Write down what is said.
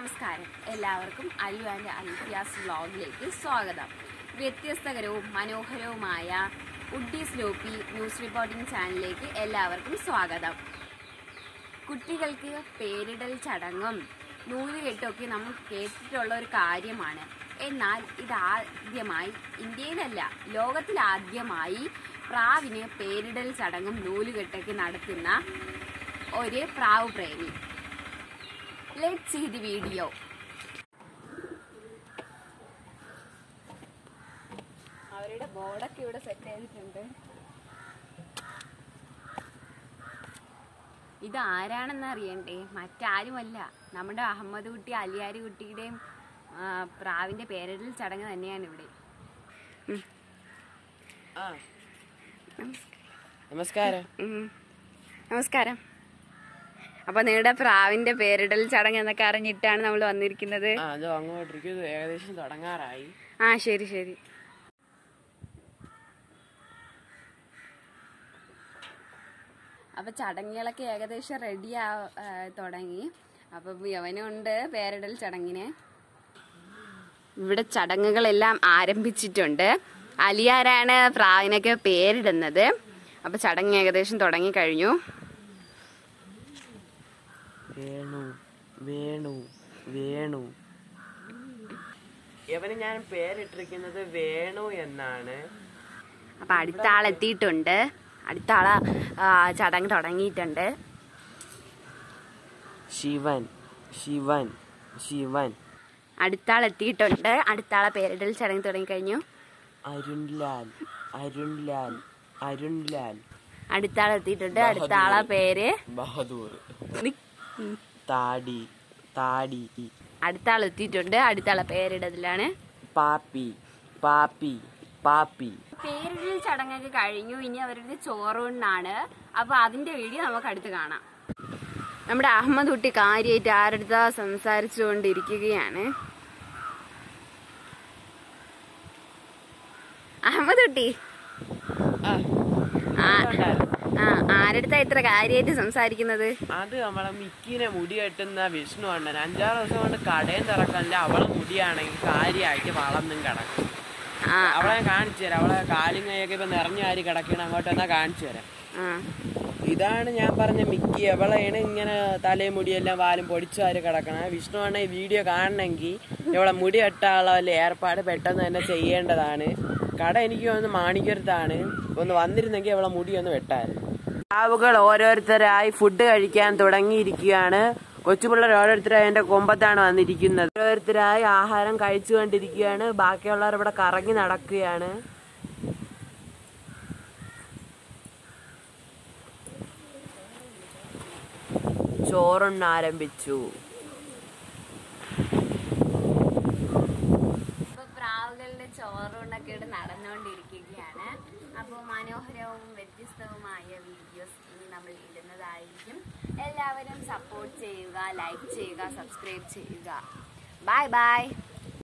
നമസ്കാരം എല്ലാവർക്കും അലു ആൻഡ് അൽഫിയാസ് വ്ളോഗിലേക്ക് സ്വാഗതം വ്യത്യസ്തകരവും മനോഹരവുമായ ഉഡ്ഡി സ്ലോപ്പി ന്യൂസ് റിപ്പോർട്ടിംഗ് ചാനലിലേക്ക് എല്ലാവർക്കും സ്വാഗതം കുട്ടികൾക്ക് പേരിടൽ ചടങ്ങും നൂലുകെട്ടൊക്കെ നമ്മൾ കേട്ടിട്ടുള്ള ഒരു കാര്യമാണ് എന്നാൽ ഇതാദ്യമായി ഇന്ത്യയിലല്ല ലോകത്തിലാദ്യമായി പ്രാവിന് പേരിടൽ ചടങ്ങും നൂലുകെട്ടൊക്കെ നടത്തുന്ന ഒരു പ്രാവ് പ്രേമി ലെറ്റ് സീ ദി വീഡിയോ അവരുടെ ബോർഡൊക്കെ ഇവിടെ സെറ്റ് ചെയ്തിട്ടുണ്ട് ഇത് ആരാണെന്ന് അറിയണ്ടേ മറ്റാരുമല്ല നമ്മുടെ അഹമ്മദ് കുട്ടി അലിയാരി കുട്ടിയുടെയും ആ, പ്രാവിന്റെ പേരിടൽ ചടങ്ങ് തന്നെയാണ് ഇവിടെ ആ നമസ്കാരം ഉം. നമസ്കാരം അപ്പൊ നിങ്ങളുടെ പ്രാവിന്റെ പേരിടൽ ചടങ്ങ് എന്നൊക്കെ അറിഞ്ഞിട്ടാണ് നമ്മൾ വന്നിരിക്കുന്നത് ആ അത് അങ്ങോട്ടിരിക്കും ഇത് ഏകദേശം തുടങ്ങാറായി ആ ശരി ശരി അപ്പൊ ചടങ്ങുകളൊക്കെ ഏകദേശം റെഡി ആ ആ, തുടങ്ങി അപ്പൊ യവനുണ്ട് പേരിടൽ ചടങ്ങിന് ഇവിടെ ചടങ്ങുകളെല്ലാം ആരംഭിച്ചിട്ടുണ്ട് അലിയാരാണ് പ്രാവിനൊക്കെ പേരിടുന്നത് അപ്പൊ ചടങ്ങ് ഏകദേശം തുടങ്ങി കഴിഞ്ഞു വേണു വേണു വേണു ഇവന് ഞാൻ പേരിട്ടിരിക്കുന്നത് വേണു എന്നാണ് അപ്പൊ അടുത്ത ആൾ എത്തിയിട്ടുണ്ട് അടുത്ത ആള് ആ, ചടങ്ങ് തുടങ്ങിയിട്ടുണ്ട് ശിവൻ ശിവൻ ശിവൻ അടുത്ത ആൾ എത്തിയിട്ടുണ്ട് അടുത്ത ആളെ പേരിടൽ ചടങ്ങ് തുടങ്ങി കഴിഞ്ഞു അരുൺലാൽ അരുൺലാൽ അരുൺലാൽ അടുത്ത ആൾ എത്തിയിട്ടുണ്ട് അടുത്ത ആളെ പേര് ബഹദൂർ നി- താടി താടി അടുത്ത ആൾ എത്തിയിട്ടുണ്ട് അടുത്ത ആളെ പേരിടലാണ് പാപ്പി പാപ്പി പാപ്പി പേരിടൽ ചടങ്ങൊക്കെ കഴിഞ്ഞു ഇനി അവരുടെ ചോറൂണ്ണാണ് അപ്പൊ അതിന്റെ വീഡിയോ നമുക്ക് അടുത്ത് കാണാം നമ്മുടെ അഹമ്മദ് കുട്ടി കാര്യമായിട്ട് ആരടുത്താ സംസാരിച്ചുകൊണ്ടിരിക്കുകയാണ് അഹമ്മദ് കുട്ടി ആ ആ ആ ആരടുത്താ ഇത്ര കാര്യമായിട്ട് സംസാരിക്കുന്നത് അത് നമ്മളെ മിക്കിനെ മുടി കെട്ടുന്ന വിഷ്ണു അണ്ണൻ അഞ്ചാറ് ദിവസം കൊണ്ട് കടയും തുറക്കല്ല അവളെ മുടിയാണെങ്കിൽ കാര്യമായിട്ട് വളർന്നും കിടക്കും ആ അവളെ ഞാൻ കാണിച്ചു തരാം അവളെ കാലും കൈയൊക്കെ ഇപ്പൊ നിറഞ്ഞു ആരി കിടക്കണം അങ്ങോട്ട് എന്നാ കാണിച്ചു തരാം ആ ഇതാണ് ഞാൻ പറഞ്ഞ മിക്കി അവളെയാണ് ഇങ്ങനെ തലയും മുടിയെല്ലാം വാലും പൊടിച്ചു ആരി കിടക്കണം വിഷ്ണു അണ്ണ ഈ വീഡിയോ കാണണമെങ്കിൽ ഇവളെ മുടി കെട്ടാനുള്ള വല്ല ഏർപ്പാട് പെട്ടെന്ന് തന്നെ ചെയ്യേണ്ടതാണ് കട എനിക്ക് ഒന്ന് മാണിക്കരുത്താണ് ഒന്ന് വന്നിരുന്നെങ്കിൽ അവളെ മുടി ഒന്ന് വെട്ടായിരുന്നു പ്രാവുകൾ ഓരോരുത്തരായി ഫുഡ് കഴിക്കാൻ തുടങ്ങിയിരിക്കുകയാണ് കൊച്ചുപിള്ളേർ ഓരോരുത്തരായി എന്റെ കൊമ്പത്താണ് വന്നിരിക്കുന്നത് ഓരോരുത്തരായി ആഹാരം കഴിച്ചുകൊണ്ടിരിക്കുകയാണ് ബാക്കിയുള്ളവർ ഇവിടെ കറങ്ങി നടക്കുകയാണ് ചോറുണ്ണ ആരംഭിച്ചു ഇപ്പൊ പ്രാവുകളുടെ ചോറൂണൊക്കെ ഇവിടെ നടന്നുകൊണ്ടിരിക്കുകയാണ് അപ്പോൾ മനോഹരവും വ്യത്യസ്തവുമായ വീഡിയോസ് ഇനി നമ്മൾ ഇടുന്നതായിരിക്കും എല്ലാവരും സപ്പോർട്ട് ചെയ്യുക ലൈക്ക് ചെയ്യുക സബ്സ്ക്രൈബ് ചെയ്യുക ബൈ ബൈ